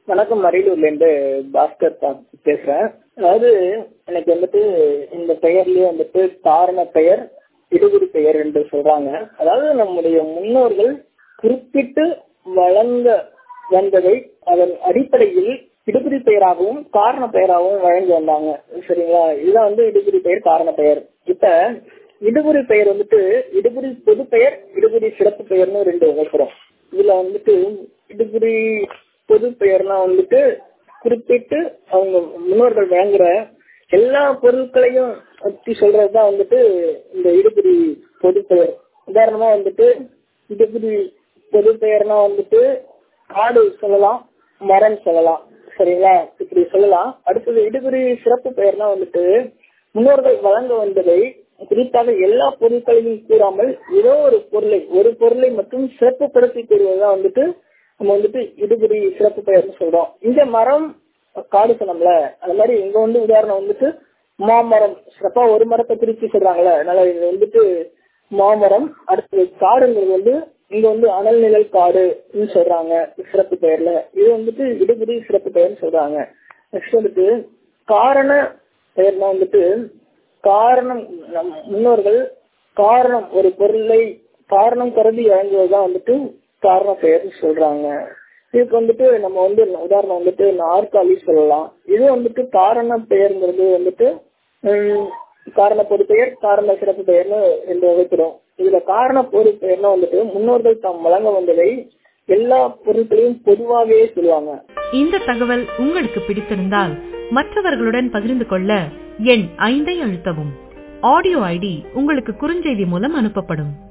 வணக்கம் அரியலூர்ல இருந்து பாஸ்கர் பா- பேசுறேன் அதாவது எனக்கு வந்துட்டு இந்த பெயர்லயே வந்துட்டு காரண பெயர் இடுகுறி பெயர் என்று சொல்றாங்க அதாவது நம்முடைய முன்னோர்கள் குறிப்பிட்டு வழங்க வந்ததை அதன் அடிப்படையில் இடுகுறி பெயராகவும் காரண பெயராகவும் வழங்கி வந்தாங்க சரிங்களா இதுதான் வந்து இடுகுறி பெயர் காரண பெயர் இப்ப இடுகுறி பெயர் வந்துட்டு இடுகுறி பொது பெயர் இடுகுறி சிறப்பு பெயர்னு ரெண்டு வகைக்கிறோம் இதுல வந்துட்டு இடுகுறி பொது பெயர்னா வந்துட்டு குறிப்பிட்டு அவங்க முன்னோர்கள் வழங்குற எல்லா பொருட்களையும் பத்தி சொல்றதுதான் வந்துட்டு இந்த இடுகுறி பொது பெயர் உதாரணமா வந்துட்டு இடுகுறி பொது பெயர்னா வந்துட்டு காடு சொல்லலாம் மரம் சொல்லலாம் சரிங்களா இப்படி சொல்லலாம் அடுத்தது இடுகுறி சிறப்பு பெயர்னா வந்துட்டு முன்னோர்கள் வழங்க வந்ததை குறிப்பாக எல்லா பொருட்களையும் கூறாமல் ஏதோ ஒரு பொருளை ஒரு பொருளை மட்டும் சிறப்புப்படுத்தி கூறுவதுதான் வந்துட்டு நம்ம வந்துட்டு இடுகுறி சிறப்பு பெயர்னு சொல்றோம் இந்த மரம் காடு சொன்னோம்ல அது மாதிரி இங்க வந்து உதாரணம் வந்துட்டு மாமரம் சிறப்பா ஒரு மரத்தை பிரிச்சு சொல்றாங்கல்ல அதனால இது வந்துட்டு மாமரம் அடுத்தது காடுங்கிறது வந்து இங்க வந்து அனல் நிழல் காடுன்னு சொல்றாங்க சிறப்பு பெயர்ல இது வந்துட்டு இடுகுறி சிறப்பு பெயர்னு சொல்றாங்க நெக்ஸ்ட் வந்துட்டு காரண பெயர்னா வந்துட்டு காரணம் நம் முன்னோர்கள் காரணம் ஒரு பொருளை காரணம் கருதி வழங்குவதுதான் வந்துட்டு காரண பெயர்னு சொல்றாங்க இதுக்கு வந்துட்டு நம்ம வந்து உதாரணம் வந்துட்டு நாற்காலி சொல்லலாம் இது வந்துட்டு காரண பெயர்ங்கிறது வந்துட்டு ஹம், காரண பொது பெயர் காரண சிறப்பு பெயர்னு ரெண்டு வகைக்கிறோம் இதுல காரண பொது பெயர்னா வந்துட்டு முன்னோர்கள் தாம் வழங்க வந்ததை எல்லா பொருட்களையும் பொதுவாகவே சொல்லுவாங்க இந்த தகவல் உங்களுக்கு பிடித்திருந்தால் மற்றவர்களுடன் பகிர்ந்து கொள்ள எண் ஐந்தை அழுத்தவும் ஆடியோ ஐடி உங்களுக்கு குறுஞ்செய்தி மூலம் அனுப்பப்படும்